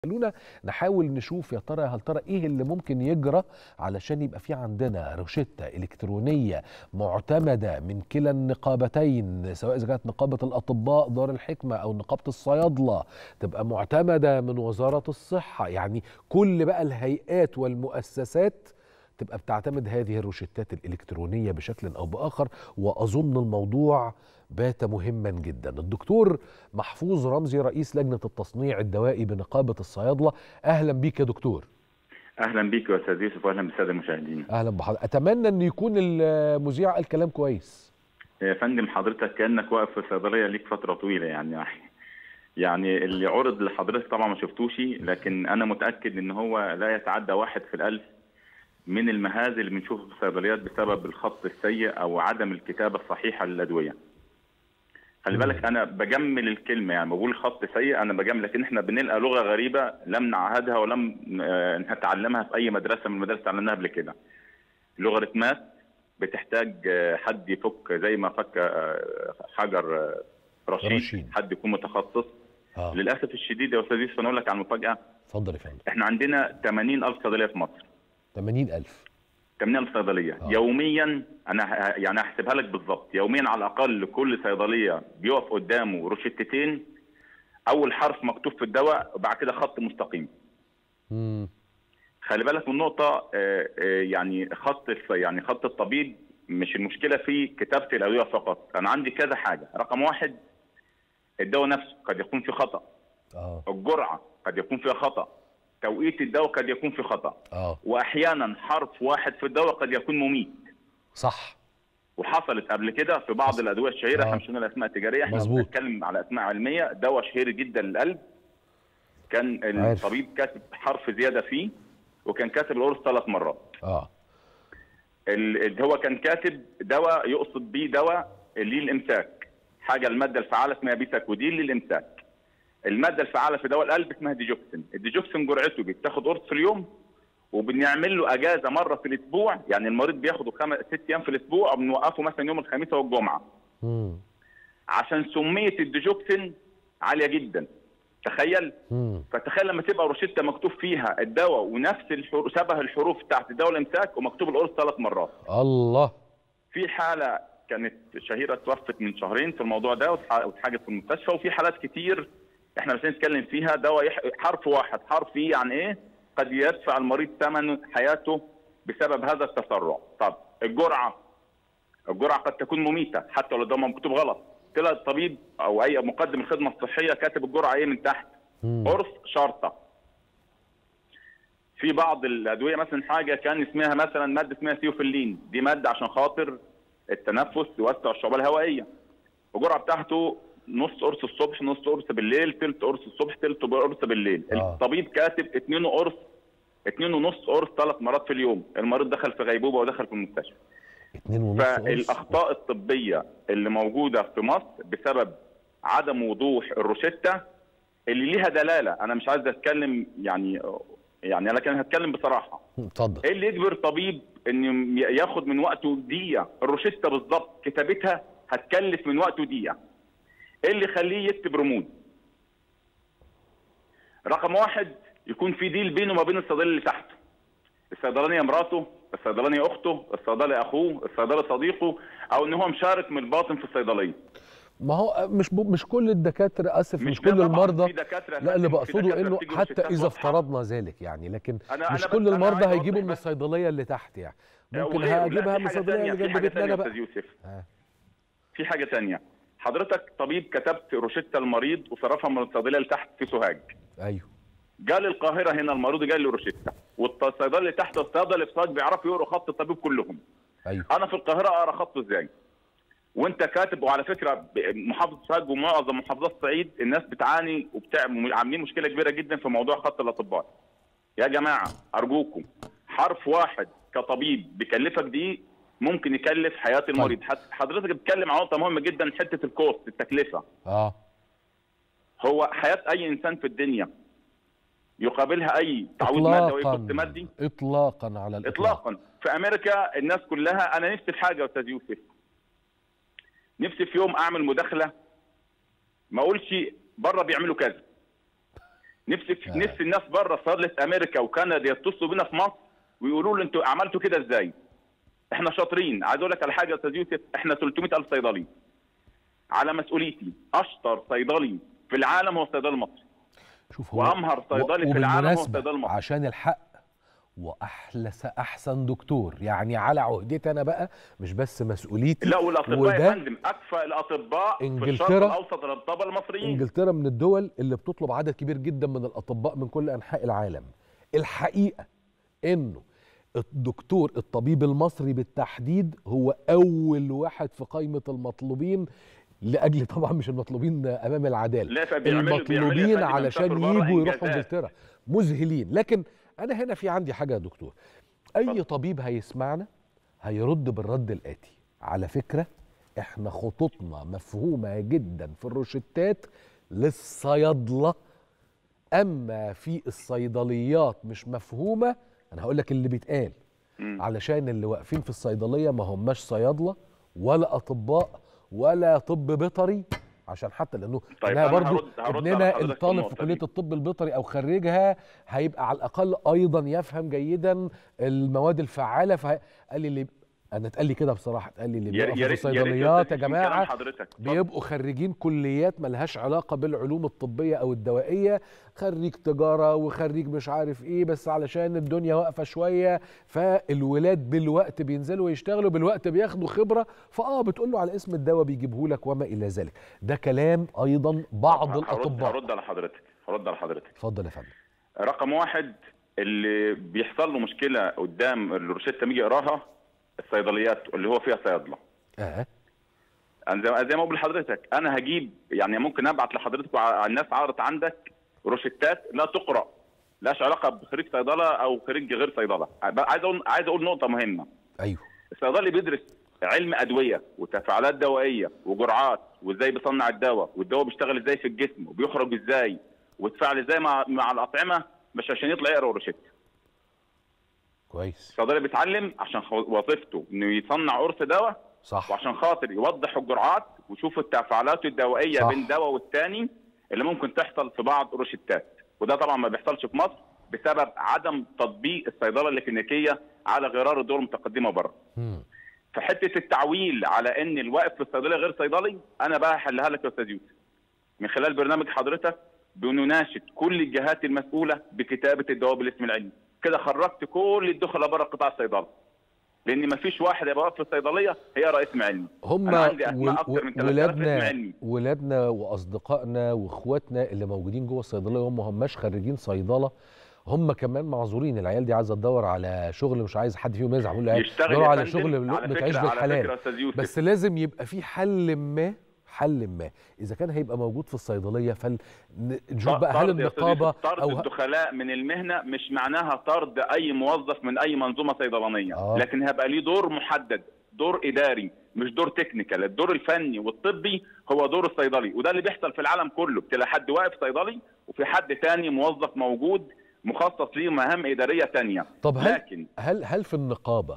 خلونا نحاول نشوف يا ترى هل ترى ايه اللي ممكن يجرى علشان يبقى في عندنا روشتة الكترونية معتمدة من كلا النقابتين سواء اذا كانت نقابة الاطباء دار الحكمة او نقابة الصيادلة تبقى معتمدة من وزارة الصحة يعني كل بقى الهيئات والمؤسسات تبقى بتعتمد هذه الروشتات الإلكترونية بشكل أو بآخر وأظن الموضوع بات مهما جدا الدكتور محفوظ رمزي رئيس لجنة التصنيع الدوائي بنقابة الصيادلة أهلا بيك يا دكتور اهلا بيك يا استاذ يوسف واهلا بالساده المشاهدين أهلا بحضرتك أتمنى أن يكون المذيع قال كلام كويس يا فندم حضرتك كانك واقف في صيدليه ليك فتره طويله يعني يعني اللي عرض لحضرتك طبعا ما شفتوش لكن انا متاكد ان هو لا يتعدى واحد في الالف من المهازل اللي بنشوفها في الصيدليات بسبب الخط السيء او عدم الكتابه الصحيحه للادويه. خلي بالك انا بجمل الكلمه يعني بقول خط سيء انا بجمل لكن احنا بنلقى لغه غريبه لم نعهدها ولم نتعلمها في اي مدرسه من المدارس تعلمناها قبل كده. لوغاريتمات بتحتاج حد يفك زي ما فك حجر رشيد, رشيد. حد يكون متخصص آه. للاسف الشديد يا استاذ يوسف انا اقول لك عن مفاجاه اتفضل يا فندم احنا عندنا 80000 صيدليه في مصر 80000 80000 صيدليه آه. يوميا انا ه- يعني هحسبها لك بالظبط يوميا على الاقل كل صيدليه بيقف قدامه روشتتين اول حرف مكتوب في الدواء وبعد كده خط مستقيم مم. خلي بالك من نقطه آه، آه، يعني خط الص- يعني خط الطبيب مش المشكله في كتابه الادويه فقط انا عندي كذا حاجه رقم واحد الدواء نفسه قد يكون في خطا اه الجرعه قد يكون فيها خطا توقيت الدواء قد يكون في خطا اه واحيانا حرف واحد في الدواء قد يكون مميت صح وحصلت قبل كده في بعض حصل. الادويه الشهيره آه. احنا مش هنقول اسماء تجاريه احنا مظبوط. بنتكلم على اسماء علميه دواء شهير جدا للقلب كان عارف. الطبيب كاتب حرف زياده فيه وكان كاتب القرص ثلاث مرات اه ال- ال- هو كان كاتب دواء يقصد بيه دواء للامساك حاجه الماده الفعاله اسمها بيساكودين للامساك الماده الفعاله في دواء القلب اسمها ديجوكسين الديجوكسين جرعته بتاخد قرص في اليوم وبنعمل له اجازه مره في الاسبوع يعني المريض بياخده خمس ست ايام في الاسبوع وبنوقفه مثلا يوم الخميس او الجمعه مم. عشان سميه الديجوكسين عاليه جدا تخيل مم. فتخيل لما تبقى روشته مكتوب فيها الدواء ونفس الحروف شبه الحروف بتاعت الدواء الامساك ومكتوب القرص ثلاث مرات الله في حاله كانت شهيره توفت من شهرين في الموضوع ده واتح- واتحجزت في المستشفى وفي حالات كتير احنا مش هنتكلم فيها دواء يح... حرف واحد حرف ايه يعني ايه قد يدفع المريض ثمن حياته بسبب هذا التسرع طب الجرعه الجرعه قد تكون مميته حتى لو ده مكتوب غلط طلع الطبيب او اي مقدم الخدمه الصحيه كاتب الجرعه ايه من تحت مم. قرص شرطه في بعض الادويه مثلا حاجه كان اسمها مثلا ماده اسمها سيوفيلين دي ماده عشان خاطر التنفس يوسع الشعبه الهوائيه الجرعه بتاعته نص قرص الصبح نص قرص بالليل تلت قرص الصبح تلت قرص بالليل آه. الطبيب كاتب اتنين قرص اتنين ونص قرص ثلاث مرات في اليوم المريض دخل في غيبوبه ودخل في المستشفى اتنين ونص قرص. فالاخطاء الطبيه اللي موجوده في مصر بسبب عدم وضوح الروشته اللي ليها دلاله انا مش عايز اتكلم يعني يعني لكن هتكلم بصراحه اتفضل ايه اللي يجبر طبيب ان ياخد من وقته دقيقه الروشته بالظبط كتابتها هتكلف من وقته دقيقه ايه اللي يخليه يكتب رموز رقم واحد يكون في ديل بينه وما بين الصيدلي اللي تحته الصيدلانيه مراته الصيدلاني اخته الصيدلي اخوه الصيدلي صديقه او ان هو مشارك من الباطن في الصيدليه ما هو مش ب... مش كل الدكاتره اسف مش, ده كل طبعاً المرضى في دكاترة لا اللي فاتن، في بقصده دكاترة انه بتيجي حتى روشتات اذا واضحة. افترضنا ذلك يعني لكن أنا- مش أنا كل بس- أنا المرضى عايز هيجيبوا أوضح من بس. الصيدليه اللي تحت يعني لا، ممكن وغيره. لا، هجيبها في من حاجة الصيدليه تانية، اللي في جنب حاجة بيتنا تانية انا يا بقى أستاذ يوسف آه. في حاجه تانية حضرتك طبيب كتبت روشته المريض وصرفها من الصيدليه اللي تحت في سوهاج ايوه جال القاهره هنا المريض جاي له روشته والصيدلي اللي تحت والصيدلي اللي في سوهاج بيعرفوا يقروا خط الطبيب كلهم ايوه انا في القاهره اقرا خطه ازاي وانت كاتب وعلى فكره ب- محافظه سوهاج ومعظم محافظات الصعيد الناس بتعاني وبتعمل عاملين مشكله كبيره جدا في موضوع خط الاطباء يا جماعه ارجوكم حرف واحد كطبيب بيكلفك دي ممكن يكلف حياه المريض حت- حضرتك بتتكلم عن نقطه مهمه جدا حته الكوست التكلفه اه هو حياه اي انسان في الدنيا يقابلها اي تعويض مادي اطلاقا وكوست مادي اطلاقا على الاطلاق اطلاقا في امريكا الناس كلها انا نفسي في حاجه يا استاذ يوسف نفسي في يوم اعمل مداخله ما اقولش بره بيعملوا كذا نفسي آه. نفسي الناس بره صيدله امريكا وكندا يتصلوا بينا في مصر ويقولوا لي انتوا عملتوا كده ازاي؟ احنا شاطرين عايز اقول لك على حاجه يا استاذ يوسف احنا 300000 صيدلي على مسؤوليتي اشطر صيدلي في العالم هو الصيدلي المصري شوف هو وامهر صيدلي في العالم هو وبالمناسبة الصيدلي المصري عشان الحق واحلس احسن دكتور يعني على عهدتي انا بقى مش بس مسؤوليتي لا والاطباء وده يا فندم اكفأ الاطباء في الشرق إنجلترا- الاوسط الاطباء المصريين انجلترا من الدول اللي بتطلب عدد كبير جدا من الاطباء من كل انحاء العالم الحقيقه انه الدكتور الطبيب المصري بالتحديد هو اول واحد في قائمه المطلوبين لاجل طبعا مش المطلوبين امام العداله لا فبيعملوا بيعملوا يا المطلوبين فندم علشان يسافروا بره يجوا يروحوا إنجازات. انجلترا مذهلين لكن انا هنا في عندي حاجه يا دكتور اي اتفضل. طبيب هيسمعنا هيرد بالرد الاتي على فكره احنا خطوطنا مفهومه جدا في الروشتات للصيادله اما في الصيدليات مش مفهومه انا هقول لك اللي بيتقال مم. علشان اللي واقفين في الصيدليه ما هماش صيادله ولا اطباء ولا طب بيطري عشان حتى لانه طيب إنها أنا برضو هرد- هرد على ابننا حضرتك في الطالب في النقطة كليه دي. الطب البيطري او خريجها هيبقى على الاقل ايضا يفهم جيدا المواد الفعاله فقال لي اللي انا اتقال لي كده بصراحه اتقال لي اللي يا بيقفوا ريت- في يا ريت الصيدليات يا يستفيد من جماعه كلام حضرتك اتفضل. بيبقوا خريجين كليات ملهاش علاقه بالعلوم الطبيه او الدوائيه خريج تجاره وخريج مش عارف ايه بس علشان الدنيا واقفه شويه فالولاد بالوقت بينزلوا يشتغلوا بالوقت بياخدوا خبره فاه بتقول له على اسم الدواء بيجيبه لك وما الى ذلك ده كلام ايضا بعض هرد الاطباء هرد على حضرتك هرد على حضرتك اتفضل يا فندم رقم واحد اللي بيحصل له مشكله قدام الروشته لما يجي يقراها الصيدليات اللي هو فيها صيادله اه انا زي زي ما بقول لحضرتك انا هجيب يعني ممكن ابعت لحضرتك وع- الناس عرضت عندك روشتات لا تقرا لاش علاقه بخريج صيدله او خريج غير صيدله عايز اقول عايز اقول نقطه مهمه ايوه الصيدلي بيدرس علم ادويه وتفاعلات دوائيه وجرعات وازاي بيصنع الدواء والدواء بيشتغل ازاي في الجسم وبيخرج ازاي ويتفاعل ازاي مع مع الاطعمه مش عشان يطلع يقرا روشته كويس الصيدلي بيتعلم عشان خو- وظيفته انه يصنع قرص دواء صح وعشان خاطر يوضح الجرعات ويشوف التفاعلات الدوائيه صح. بين دواء والتاني اللي ممكن تحصل في بعض روشتات وده طبعا ما بيحصلش في مصر بسبب عدم تطبيق الصيدله الكلينيكيه على غرار الدول المتقدمه بره مم. فحته التعويل على ان الواقف في الصيدليه غير صيدلي انا بقى هحلها لك يا استاذ يوسف من خلال برنامج حضرتك بنناشد كل الجهات المسؤوله بكتابه الدواء بالاسم العلمي كده خرجت كل الدخلاء بره قطاع الصيدله لان ما فيش واحد يبقى واقف في الصيدليه هيقرا اسم علمي هم أنا عندي أسماء ول- أكتر من 3000 اسم ولادنا علمي. ولادنا واصدقائنا واخواتنا اللي موجودين جوه الصيدليه وهم هماش خريجين صيدله هم كمان معذورين العيال دي عايزه تدور على شغل مش عايز حد فيهم يزعل يقول له إيه، يشتغل دوروا يا على فندم شغل على لقمه عيش فكرة- على فكرة يا بالحلال استاذ يوسف بس لازم يبقى في حل ما حل ما اذا كان هيبقى موجود في الصيدليه فنشوف بقى هل طرد يا أستاذ النقابه يوسف، طرد او ه- الدخلاء من المهنه مش معناها طرد اي موظف من اي منظومه صيدلانيه آه. لكن هيبقى ليه دور محدد دور اداري مش دور تكنيكال الدور الفني والطبي هو دور الصيدلي وده اللي بيحصل في العالم كله بتلاقي حد واقف صيدلي وفي حد تاني موظف موجود مخصص ليه مهام اداريه تانية طب هل لكن هل هل في النقابه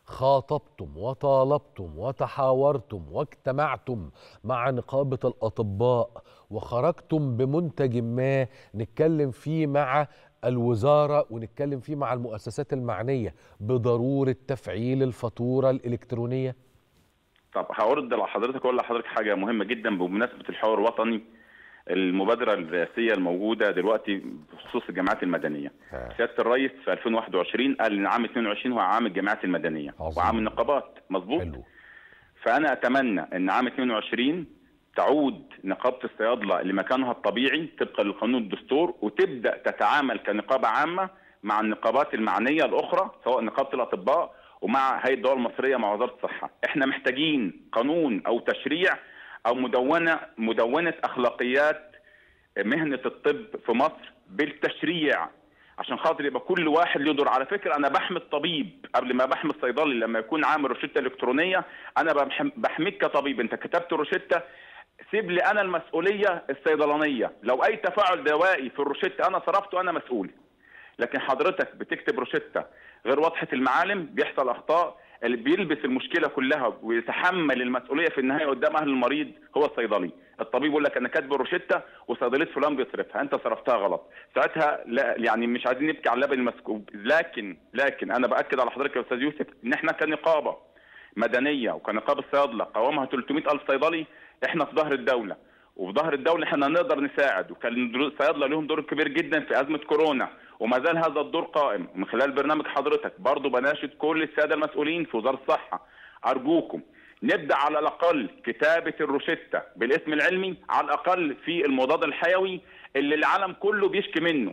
خاطبتم وطالبتم وتحاورتم واجتمعتم مع نقابه الاطباء وخرجتم بمنتج ما نتكلم فيه مع الوزاره ونتكلم فيه مع المؤسسات المعنيه بضروره تفعيل الفاتوره الالكترونيه طب هرد على حضرتك اقول لحضرتك حاجه مهمه جدا بمناسبه الحوار الوطني المبادره الرئاسيه الموجوده دلوقتي بخصوص الجامعات المدنيه. سياده الرئيس في 2021 قال ان عام 22 هو عام الجامعات المدنيه عظيم. وعام النقابات مظبوط؟ حلو فانا اتمنى ان عام 22 تعود نقابه الصيادله لمكانها الطبيعي طبقا لقانون الدستور وتبدا تتعامل كنقابه عامه مع النقابات المعنيه الاخرى سواء نقابه الاطباء ومع هيئه الدول المصريه مع وزاره الصحه، احنا محتاجين قانون او تشريع او مدونه مدونه اخلاقيات مهنه الطب في مصر بالتشريع عشان خاطر يبقى كل واحد له دور على فكره انا بحمي الطبيب قبل ما بحمي الصيدلي لما يكون عامل روشته الكترونيه انا بحم- بحميك كطبيب انت كتبت روشته سيب لي انا المسؤوليه الصيدلانيه لو اي تفاعل دوائي في الروشته انا صرفته انا مسؤول لكن حضرتك بتكتب روشته غير واضحه المعالم بيحصل اخطاء اللي بيلبس المشكله كلها ويتحمل المسؤوليه في النهايه قدام اهل المريض هو الصيدلي الطبيب يقول لك انا كاتب الروشته وصيدليه فلان بيصرفها انت صرفتها غلط ساعتها لا يعني مش عايزين نبكي على اللبن المسكوب لكن لكن انا باكد على حضرتك يا استاذ يوسف ان احنا كنقابه مدنيه وكنقابه صيادله قوامها 300 الف صيدلي احنا في ظهر الدوله وفي ظهر الدوله احنا نقدر نساعد وكان الصيادله لهم دور كبير جدا في ازمه كورونا وما زال هذا الدور قائم من خلال برنامج حضرتك برضو بناشد كل الساده المسؤولين في وزاره الصحه ارجوكم نبدا على الاقل كتابه الروشته بالاسم العلمي على الاقل في المضاد الحيوي اللي العالم كله بيشكي منه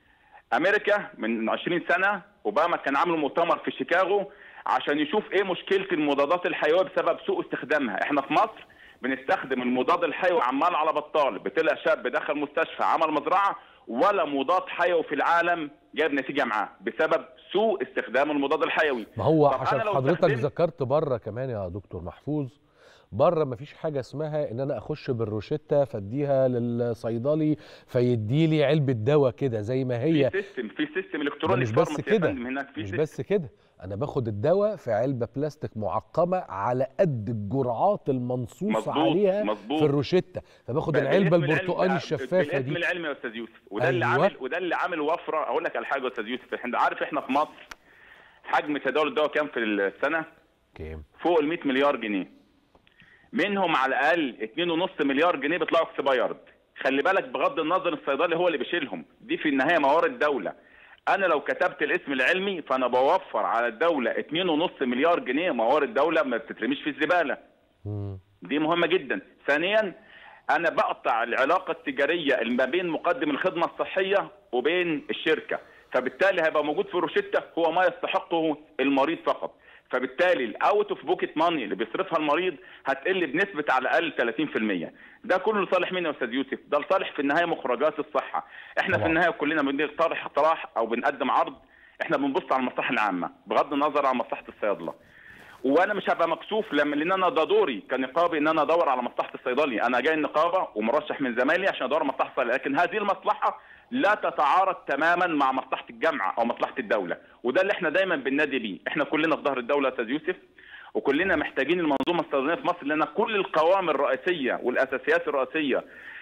امريكا من 20 سنه اوباما كان عامل مؤتمر في شيكاغو عشان يشوف ايه مشكله المضادات الحيويه بسبب سوء استخدامها احنا في مصر بنستخدم المضاد الحيوي عمال على بطال بتلاقي شاب دخل مستشفى عمل مزرعه ولا مضاد حيوي في العالم جاب نتيجه معاه بسبب سوء استخدام المضاد الحيوي ما هو طب عشان أنا لو حضرتك استخدمت- ذكرت بره كمان يا دكتور محفوظ بره مفيش حاجه اسمها ان انا اخش بالروشته فاديها للصيدلي فيدي لي علبه دواء كده زي ما هي في سيستم في سيستم ده الكتروني مش بس فارماسي يا كده فندم هناك في مش سيستم. بس كده انا باخد الدواء في علبه بلاستيك معقمه على قد الجرعات المنصوص مظبوط، عليها مظبوط. في الروشته فباخد بال- العلبه بالاسم العلمي- البرتقالي الشفافه بالاسم دي العلمي يا استاذ يوسف وده اللي أيوة. عامل وده اللي عامل وفره اقول لك على حاجه يا استاذ يوسف احنا عارف احنا في مصر حجم تداول الدواء كام في السنه؟ كام فوق ال 100 مليار جنيه منهم على الاقل 2.5 مليار جنيه بيطلعوا اكسبايرد خلي بالك بغض النظر الصيدلي هو اللي بيشيلهم دي في النهايه موارد دوله انا لو كتبت الاسم العلمي فانا بوفر على الدوله 2.5 مليار جنيه موارد دوله ما بتترميش في الزباله مم. دي مهمه جدا ثانيا انا بقطع العلاقه التجاريه اللي ما بين مقدم الخدمه الصحيه وبين الشركه فبالتالي هيبقى موجود في الروشته هو ما يستحقه المريض فقط فبالتالي الاوت اوف بوكيت ماني اللي بيصرفها المريض هتقل بنسبه على الاقل 30% ده كله لصالح مين يا استاذ يوسف ده لصالح في النهايه مخرجات الصحه احنا طبعا. في النهايه كلنا بنقترح اقتراح او بنقدم عرض احنا بنبص على المصلحه العامه بغض النظر عن مصلحه الصيادله وانا مش هبقى مكسوف لما لان انا ده دوري كنقابي ان انا ادور على مصلحه الصيدلي انا جاي النقابه ومرشح من زمايلي عشان ادور على مصلحه الصيدلي لكن هذه المصلحه لا تتعارض تماما مع مصلحه الجامعه او مصلحه الدوله وده اللي احنا دايما بننادي بيه احنا كلنا في ظهر الدوله يا استاذ يوسف وكلنا محتاجين المنظومه الصيدليه في مصر لان كل القوام الرئيسيه والاساسيات الرئيسيه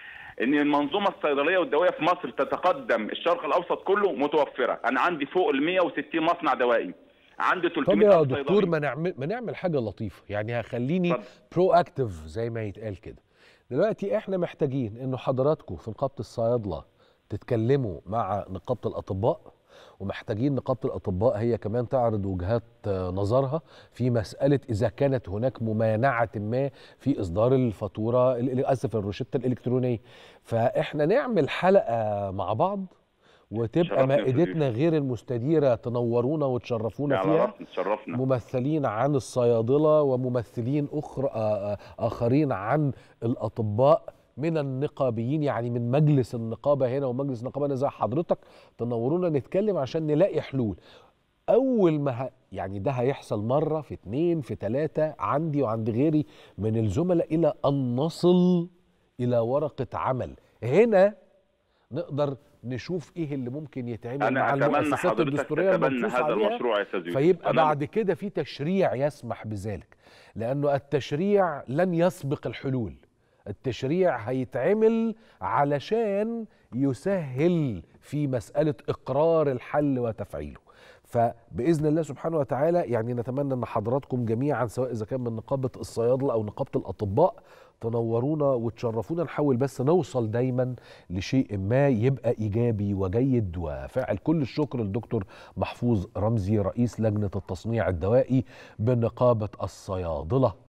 ان المنظومه الصيدليه والدوائيه في مصر تتقدم الشرق الاوسط كله متوفره انا عندي فوق ال 160 مصنع دوائي عندي 300 طب يا ألف دكتور صيدلي. ما نعمل ما نعمل حاجه لطيفه يعني هخليني اتفضل. برو اكتف زي ما يتقال كده دلوقتي احنا محتاجين انه حضراتكم في نقابه الصيادله تتكلموا مع نقابه الاطباء ومحتاجين نقابه الاطباء هي كمان تعرض وجهات آه، نظرها في مساله اذا كانت هناك ممانعه ما في اصدار الفاتوره ال- اسف الروشته الالكترونيه فاحنا نعمل حلقه مع بعض وتبقى شرفنا يا أستاذ مائدتنا غير المستديره تنورونا وتشرفونا على فيها راسنا تشرفنا ممثلين عن الصيادله وممثلين اخرى آه، آه، اخرين عن الاطباء من النقابيين يعني من مجلس النقابه هنا ومجلس النقابه هنا زي حضرتك تنورونا نتكلم عشان نلاقي حلول اول ما ه... يعني ده هيحصل مره في اتنين في تلاته عندي وعند غيري من الزملاء الى ان نصل الى ورقه عمل هنا نقدر نشوف ايه اللي ممكن يتعمل مع انا اتمنى المؤسسات حضرتك الدستوريه تتبنى المنصوص هذا عليها المشروع يا استاذ يوسف فيبقى أنا- بعد كده في تشريع يسمح بذلك لانه التشريع لن يسبق الحلول التشريع هيتعمل علشان يسهل في مساله اقرار الحل وتفعيله فباذن الله سبحانه وتعالى يعني نتمنى ان حضراتكم جميعا سواء اذا كان من نقابه الصيادله او نقابه الاطباء تنورونا وتشرفونا نحاول بس نوصل دايما لشيء ما يبقى ايجابي وجيد وفاعل كل الشكر للدكتور محفوظ رمزي رئيس لجنه التصنيع الدوائي بنقابه الصيادله